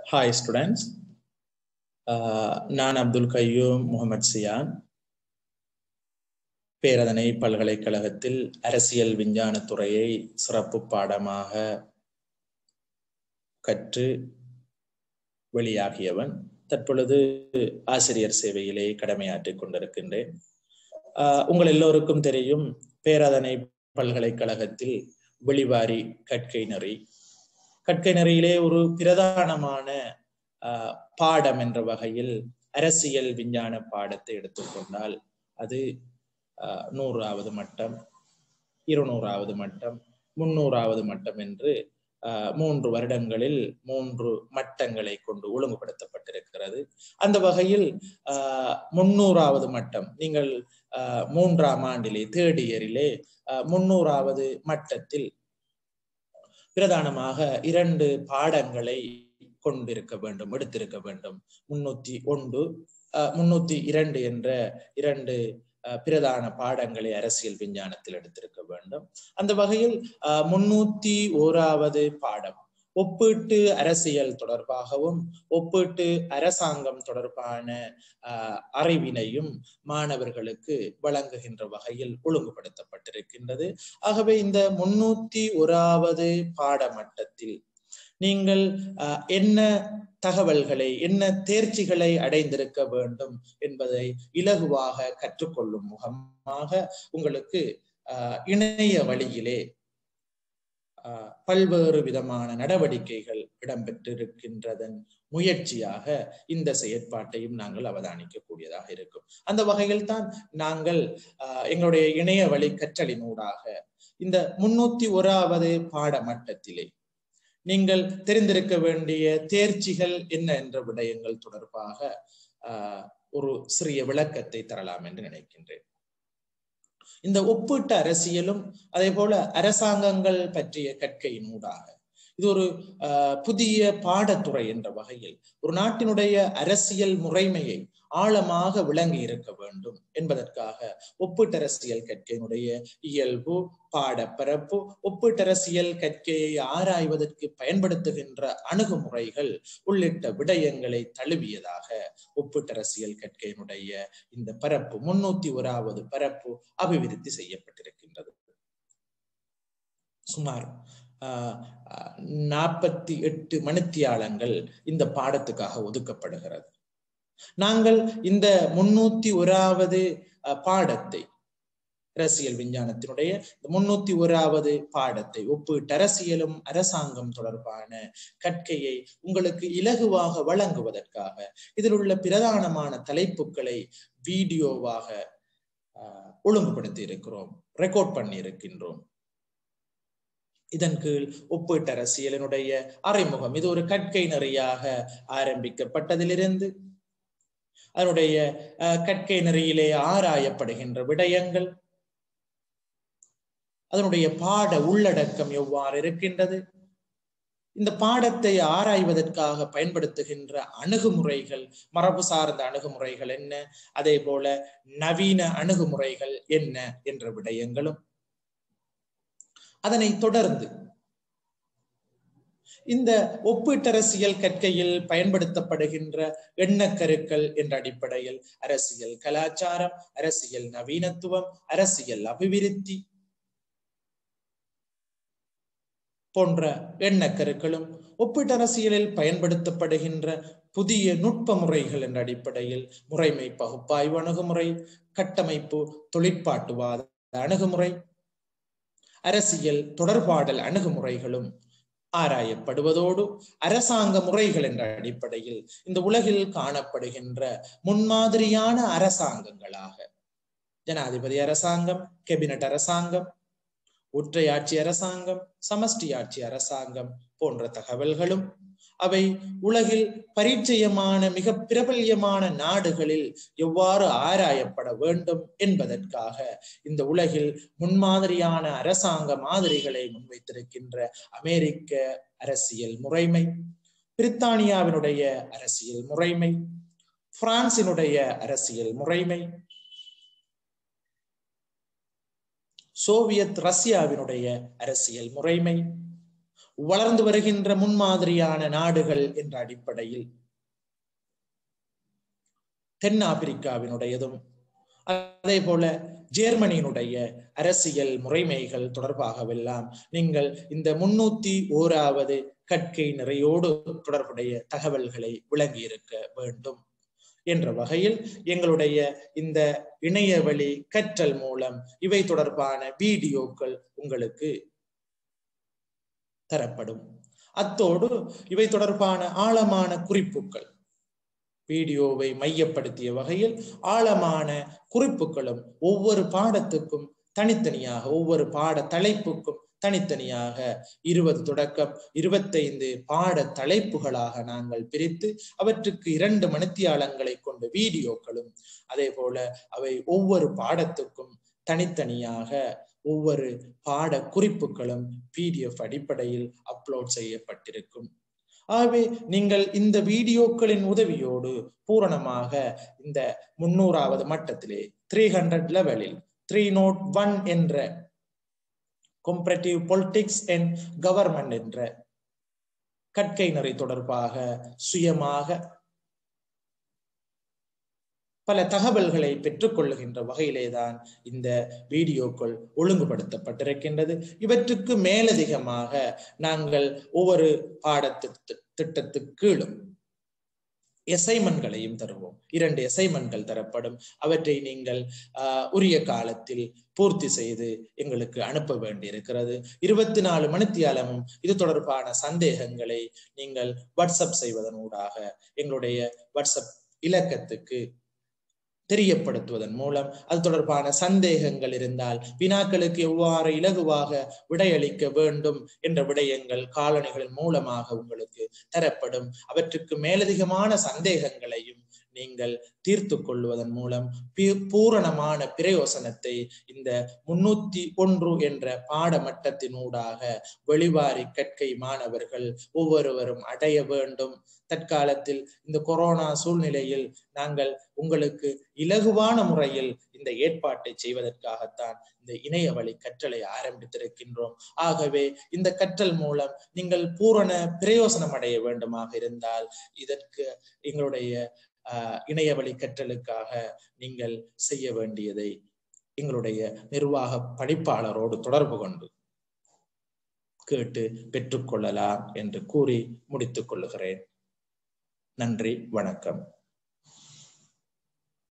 hi students நான் அப்துல் கையூம் முகமது சியான் பேரதனை பல்கலைக்கழகத்தில் அரசியல் விஞ்ஞான துறையை சிறப்பு பாடமாக கற்று வெளியாகியவன் தற்பொழுது ஆசிரியர் சேவையிலே கடமையாற்றிக் கொண்டிருக்கின்றேன் உங்கள் எல்லோருக்கும் தெரியும் பேரதனை பல்கலைக்கழகத்தில் வெளிவாரி கற்கை நெறி கற்கை நெறியிலே ஒரு பிரதானமான பாடம் என்ற வகையில் அரசியல் விஞ்ஞான பாடத்தை எடுத்துக்கொண்டால் அது நூறாவது மட்டம் இருநூறாவது மட்டம் முன்னூறாவது மட்டம் என்று மூன்று வருடங்களில் மூன்று மட்டங்களை கொண்டு ஒழுங்குபடுத்தப்பட்டிருக்கிறது அந்த வகையில் முன்னூறாவது மட்டம் நீங்கள் மூன்றாம் ஆண்டிலே தேர்ட் இயரிலே முன்னூறாவது மட்டத்தில் பிரதானமாக இரண்டு பாடங்களை கொண்டிருக்க வேண்டும் எடுத்திருக்க வேண்டும் முன்னூத்தி ஒன்று முன்னூத்தி இரண்டு என்ற இரண்டு பிரதான பாடங்களை அரசியல் விஞ்ஞானத்தில் எடுத்திருக்க வேண்டும் அந்த வகையில் முன்னூத்தி ஓராவது பாடம் ஒப்பீட்டு அரசியல் தொடர்பாகவும் ஒப்பீட்டு அரசாங்கம் தொடர்பான அறிவினையும் மாணவர்களுக்கு வழங்குகின்ற வகையில் ஒழுங்குபடுத்தப்பட்டிருக்கின்றது ஆகவே இந்த முன்னூத்தி ஓராவது பாடமட்டத்தில் நீங்கள் என்ன தகவல்களை என்ன தேர்ச்சிகளை அடைந்திருக்க வேண்டும் என்பதை இலகுவாக கற்றுக்கொள்ளும் முகமாக உங்களுக்கு இணைய வழியிலே பல்வேறு விதமான நடவடிக்கைகள் இடம்பெற்றிருக்கின்றதன் முயற்சியாக இந்த செயற்பாட்டையும் நாங்கள் அவதானிக்க கூடியதாக இருக்கும் அந்த வகையில் தான் நாங்கள் எங்களுடைய இணைய வழி கற்றலினூடாக இந்த முன்னூத்தி ஓராவது பாட மட்டத்திலே நீங்கள் தெரிந்திருக்க வேண்டிய தேர்ச்சிகள் என்ன என்ற விடயங்கள் தொடர்பாக ஒரு சிறிய விளக்கத்தை தரலாம் என்று நினைக்கின்றேன் இந்த ஒப்பீட்டு அரசியலும் அதே போல அரசாங்கங்கள் பற்றிய கற்கையின் ஊடாக இது ஒரு புதிய பாடத்துறை என்ற வகையில் ஒரு நாட்டினுடைய அரசியல் முறைமையை ஆழமாக விளங்கி இருக்க வேண்டும் என்பதற்காக ஒப்பீட்டரசியல் கற்கையினுடைய இயல்பு பாடப்பரப்பு ஒப்பீட்டரசியல் கற்கையை ஆராய்வதற்கு பயன்படுத்துகின்ற அணுகுமுறைகள் உள்ளிட்ட விடயங்களை தழுவியதாக ஒப்பீட்டரசியல் கற்கையினுடைய இந்த பரப்பு முன்னூத்தி ஓராவது பரப்பு அபிவிருத்தி செய்யப்பட்டிருக்கின்றது சுமார் நாற்பத்தி எட்டு மணித்தியாலங்கள் இந்த பாடத்துக்காக ஒதுக்கப்படுகிறது நாங்கள் இந்த முன்னூத்தி ஓராவது பாடத்தை அரசியல் விஞ்ஞானத்தினுடைய முன்னூத்தி ஓராவது பாடத்தை ஒப்பீட்டு அரசியலும் அரசாங்கம் தொடர்பான கற்கையை உங்களுக்கு இலகுவாக வழங்குவதற்காக இதில் உள்ள பிரதானமான தலைப்புகளை வீடியோவாக ஒழுங்குபடுத்தி இருக்கிறோம் ரெக்கார்ட் பண்ணி இருக்கின்றோம் இதன் கீழ் ஒப்பீட்டு அரசியலினுடைய அறிமுகம் இது ஒரு கற்கை நெறியாக ஆரம்பிக்கப்பட்டதிலிருந்து அதனுடைய கற்கை நெறியிலே ஆராயப்படுகின்ற விடயங்கள் அதனுடைய பாட உள்ளடக்கம் எவ்வாறு இருக்கின்றது இந்த பாடத்தை ஆராய்வதற்காக பயன்படுத்துகின்ற அணுகுமுறைகள் மரபு சார்ந்த அணுகுமுறைகள் என்ன அதே போல நவீன அணுகுமுறைகள் என்ன என்ற விடயங்களும் அதனை தொடர்ந்து இந்த ஒப்பீட்டரசியல் கற்கையில் பயன்படுத்தப்படுகின்ற எண்ணக்கருக்கள் என்ற அடிப்படையில் அரசியல் கலாச்சாரம் அரசியல் நவீனத்துவம் அரசியல் அபிவிருத்தி போன்ற எண்ணக்கருக்களும் ஒப்பீட்டரசியலில் பயன்படுத்தப்படுகின்ற புதிய நுட்ப முறைகள் என்ற அடிப்படையில் முறைமை பகுப்பாய்வு அணுகுமுறை கட்டமைப்பு தொழிற்பாட்டுவாத அணுகுமுறை அரசியல் தொடர்பாடல் அணுகுமுறைகளும் ஆராயப்படுவதோடு அரசாங்க முறைகள் என்ற அடிப்படையில் இந்த உலகில் காணப்படுகின்ற முன்மாதிரியான அரசாங்கங்களாக ஜனாதிபதி அரசாங்கம் கேபினட் அரசாங்கம் ஒற்றையாட்சி அரசாங்கம் சமஷ்டி ஆட்சி அரசாங்கம் போன்ற தகவல்களும் அவை உலகில் பரிச்சயமான மிக பிரபல்யமான நாடுகளில் எவ்வாறு ஆராயப்பட வேண்டும் என்பதற்காக இந்த உலகில் முன்மாதிரியான அரசாங்க மாதிரிகளை முன்வைத்திருக்கின்ற அமெரிக்க அரசியல் முறைமை பிரித்தானியாவினுடைய அரசியல் முறைமை பிரான்சினுடைய அரசியல் முறைமை சோவியத் ரஷ்யாவினுடைய அரசியல் முறைமை வளர்ந்து வருகின்ற முன்மாதிரியான நாடுகள் என்ற அடிப்படையில் தென் ஆப்பிரிக்காவினுடையதும் அதே போல ஜெர்மனியினுடைய அரசியல் முறைமைகள் தொடர்பாகவெல்லாம் நீங்கள் இந்த முன்னூத்தி ஓராவது கற்கை நிறையோடு தொடர்புடைய தகவல்களை விளங்கி இருக்க வேண்டும் என்ற வகையில் எங்களுடைய இந்த இணைய வழி கற்றல் மூலம் இவை தொடர்பான வீடியோக்கள் உங்களுக்கு தரப்படும் அத்தோடு இவை தொடர்பான ஆழமான குறிப்புகள் வீடியோவை மையப்படுத்திய வகையில் ஆழமான குறிப்புகளும் ஒவ்வொரு பாடத்துக்கும் தனித்தனியாக ஒவ்வொரு பாட தலைப்புக்கும் தனித்தனியாக இருபது தொடக்கம் இருபத்தைந்து பாட தலைப்புகளாக நாங்கள் பிரித்து அவற்றுக்கு இரண்டு மணித்தியாலங்களை கொண்ட வீடியோக்களும் அதே போல அவை ஒவ்வொரு பாடத்துக்கும் தனித்தனியாக ஒவ்வொரு பாட குறிப்புகளும் பிடிஎஃப் அடிப்படையில் அப்லோட் செய்யப்பட்டிருக்கும் ஆகவே நீங்கள் இந்த வீடியோக்களின் உதவியோடு பூரணமாக இந்த முன்னூறாவது மட்டத்திலே த்ரீ ஹண்ட்ரட் லெவலில் த்ரீ நோட் ஒன் என்ற கொம்பரேட்டிவ் பொலிட்டிக்ஸ் அண்ட் கவர்மெண்ட் என்ற கற்கை நெறி தொடர்பாக சுயமாக பல தகவல்களை பெற்றுக்கொள்ளுகின்ற வகையிலேதான் இந்த வீடியோக்கள் ஒழுங்குபடுத்தப்பட்டிருக்கின்றது இவற்றுக்கு மேலதிகமாக நாங்கள் ஒவ்வொரு பாடத்திட்ட திட்டத்துக்கு கீழும் எசைமன்களையும் தருவோம் இரண்டு எசைமன்கள் தரப்படும் அவற்றை நீங்கள் ஆஹ் உரிய காலத்தில் பூர்த்தி செய்து எங்களுக்கு அனுப்ப வேண்டி இருக்கிறது இருபத்தி நாலு மணித்தியாலமும் இது தொடர்பான சந்தேகங்களை நீங்கள் வாட்ஸ்அப் செய்வதன் ஊடாக எங்களுடைய வாட்ஸ்அப் இலக்கத்துக்கு தெரியப்படுத்துவதன் மூலம் அது தொடர்பான சந்தேகங்கள் இருந்தால் வினாக்களுக்கு எவ்வாறு இலகுவாக விடையளிக்க வேண்டும் என்ற விடயங்கள் காலணிகளின் மூலமாக உங்களுக்கு தரப்படும் அவற்றுக்கு மேலதிகமான சந்தேகங்களையும் நீங்கள் தீர்த்து கொள்வதன் மூலம் பூரணமான பிரயோசனத்தை இந்த முன்னூத்தி ஒன்று என்ற பாடமட்டத்தினூடாக வெளிவாரி கற்கை மாணவர்கள் ஒவ்வொருவரும் அடைய வேண்டும் தற்காலத்தில் இந்த கொரோனா சூழ்நிலையில் நாங்கள் உங்களுக்கு இலகுவான முறையில் இந்த ஏற்பாட்டை செய்வதற்காகத்தான் இந்த இணைய வழி கற்றலை ஆரம்பித்திருக்கின்றோம் ஆகவே இந்த கற்றல் மூலம் நீங்கள் பூரண பிரயோசனம் அடைய வேண்டுமாக இருந்தால் இதற்கு எங்களுடைய ஆஹ் இணைய வழி கற்றலுக்காக நீங்கள் செய்ய வேண்டியதை எங்களுடைய நிர்வாக பணிப்பாளரோடு தொடர்பு கொண்டு கேட்டு பெற்றுக்கொள்ளலாம் என்று கூறி முடித்துக் கொள்ளுகிறேன் நன்றி வணக்கம்